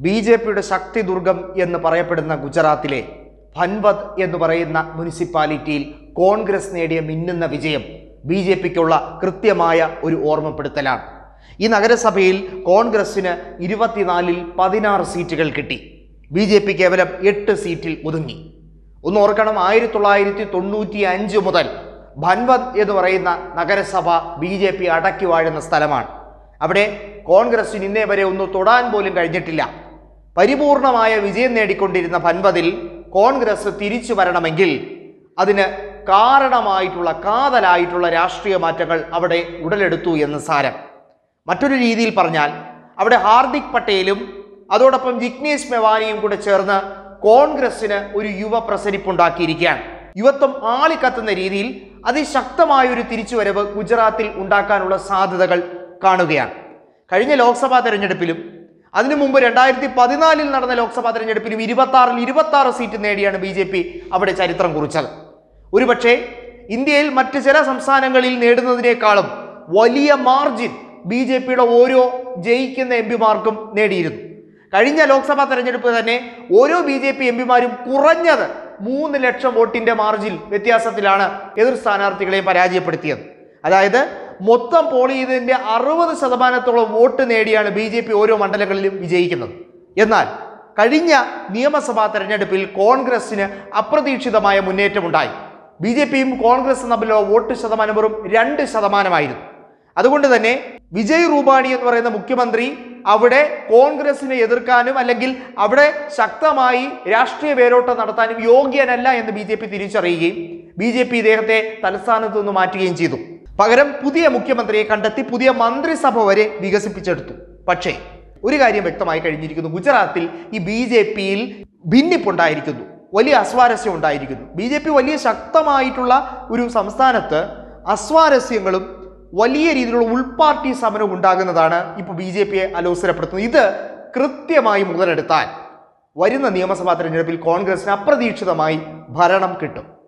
B J പിയുടെ ശക്തി ദുർഗം എന്ന് പറയപ്പെടുന്ന ഗുജറാത്തിലെ ഭൻവത് എന്ന് പറയുന്ന മുനിസിപ്പാലിറ്റിയിൽ കോൺഗ്രസ് നേടിയ മിന്നുന്ന വിജയം ബി ജെ പിക്കുള്ള കൃത്യമായ ഒരു ഓർമ്മപ്പെടുത്തലാണ് ഈ നഗരസഭയിൽ കോൺഗ്രസിന് ഇരുപത്തിനാലിൽ പതിനാറ് സീറ്റുകൾ കിട്ടി ബി ജെ പി കേവലം എട്ട് സീറ്റിൽ ഒതുങ്ങി ഒന്ന് ഓർക്കണം ആയിരത്തി തൊള്ളായിരത്തി തൊണ്ണൂറ്റി അഞ്ച് മുതൽ ഭൻവത് എന്ന് പറയുന്ന നഗരസഭ ബി ജെ പി അടക്കി വാഴുന്ന സ്ഥലമാണ് അവിടെ കോൺഗ്രസിന് ഇന്നേ വരെ ഒന്ന് തൊടാൻ പോലും കഴിഞ്ഞിട്ടില്ല പരിപൂർണമായ വിജയം നേടിക്കൊണ്ടിരുന്ന ഭൻവതിൽ കോൺഗ്രസ് തിരിച്ചു വരണമെങ്കിൽ അതിന് കാരണമായിട്ടുള്ള കാതലായിട്ടുള്ള രാഷ്ട്രീയ മാറ്റങ്ങൾ അവിടെ ഉടലെടുത്ു എന്ന് സാരം മറ്റൊരു രീതിയിൽ പറഞ്ഞാൽ അവിടെ ഹാർദിക് പട്ടേലും അതോടൊപ്പം ജിഗ്നേഷ് മെവാനിയും കൂടെ ചേർന്ന് കോൺഗ്രസിന് ഒരു യുവ പ്രസരിപ്പുണ്ടാക്കിയിരിക്കുകയാണ് യുവത്വം ആളിക്കത്തുന്ന രീതിയിൽ അതിശക്തമായ ഒരു തിരിച്ചുവരവ് ഗുജറാത്തിൽ ഉണ്ടാക്കാനുള്ള സാധ്യതകൾ കാണുകയാണ് കഴിഞ്ഞ ലോക്സഭാ തെരഞ്ഞെടുപ്പിലും അതിനു മുമ്പ് രണ്ടായിരത്തി പതിനാലിൽ നടന്ന ലോക്സഭാ തെരഞ്ഞെടുപ്പിലും ഇരുപത്തി ആറിൽ ഇരുപത്തി ആറ് സീറ്റ് നേടിയാണ് ബി ജെ പി അവിടെ ചരിത്രം കുറിച്ചത് ഒരുപക്ഷെ ഇന്ത്യയിൽ മറ്റ് ചില സംസ്ഥാനങ്ങളിൽ നേടുന്നതിനേക്കാളും വലിയ മാർജിൻ ബി ജെ പിയുടെ ഓരോ ജയിക്കുന്ന എം പിമാർക്കും നേടിയിരുന്നു കഴിഞ്ഞ ലോക്സഭാ തെരഞ്ഞെടുപ്പ് തന്നെ ഓരോ ബി ജെ പി എം പിമാരും കുറഞ്ഞത് മൂന്ന് ലക്ഷം വോട്ടിന്റെ മാർജിൻ വ്യത്യാസത്തിലാണ് എതിർ സ്ഥാനാർത്ഥികളെയും പരാജയപ്പെടുത്തിയത് അതായത് മൊത്തം പോൾ ചെയ്തതിന്റെ അറുപത് ശതമാനത്തോളം വോട്ട് നേടിയാണ് ബി ജെ പി ഓരോ മണ്ഡലങ്ങളിലും വിജയിക്കുന്നത് എന്നാൽ കഴിഞ്ഞ നിയമസഭാ തെരഞ്ഞെടുപ്പിൽ കോൺഗ്രസിന് അപ്രതീക്ഷിതമായ മുന്നേറ്റമുണ്ടായി ബി ജെ പിയും കോൺഗ്രസും തമ്മിലുള്ള വോട്ട് ശതമാനം വെറും രണ്ട് ശതമാനമായിരുന്നു അതുകൊണ്ട് തന്നെ വിജയ് റൂപാണി എന്ന് പറയുന്ന മുഖ്യമന്ത്രി അവിടെ കോൺഗ്രസിനെ എതിർക്കാനും അല്ലെങ്കിൽ അവിടെ ശക്തമായി രാഷ്ട്രീയ വേരോട്ടം നടത്താനും യോഗ്യനല്ല എന്ന് ബി ജെ പി തിരിച്ചറിയുകയും ബി ജെ പി ഇദ്ദേഹത്തെ തലസ്ഥാനത്ത് നിന്ന് മാറ്റുകയും ചെയ്തു പകരം പുതിയ മുഖ്യമന്ത്രിയെ കണ്ടെത്തി പുതിയ മന്ത്രിസഭ വരെ വികസിപ്പിച്ചെടുത്തു പക്ഷേ ഒരു കാര്യം വ്യക്തമായി കഴിഞ്ഞിരിക്കുന്നു ഗുജറാത്തിൽ ഈ ബി ജെ പിയിൽ ഭിന്നിപ്പുണ്ടായിരിക്കുന്നു വലിയ അസ്വാരസ്യം ഉണ്ടായിരിക്കുന്നു ബി ജെ പി വലിയ ശക്തമായിട്ടുള്ള ഒരു സംസ്ഥാനത്ത് അസ്വാരസ്യങ്ങളും വലിയ രീതിയിലുള്ള ഉൾപാർട്ടി സമരവും ഉണ്ടാകുന്നതാണ് ഇപ്പോൾ ബി ജെ പിയെ അലോസരപ്പെടുത്തുന്നത് ഇത് കൃത്യമായി മുതലെടുത്താൽ വരുന്ന നിയമസഭാ തെരഞ്ഞെടുപ്പിൽ കോൺഗ്രസിന് അപ്രതീക്ഷിതമായി ഭരണം കിട്ടും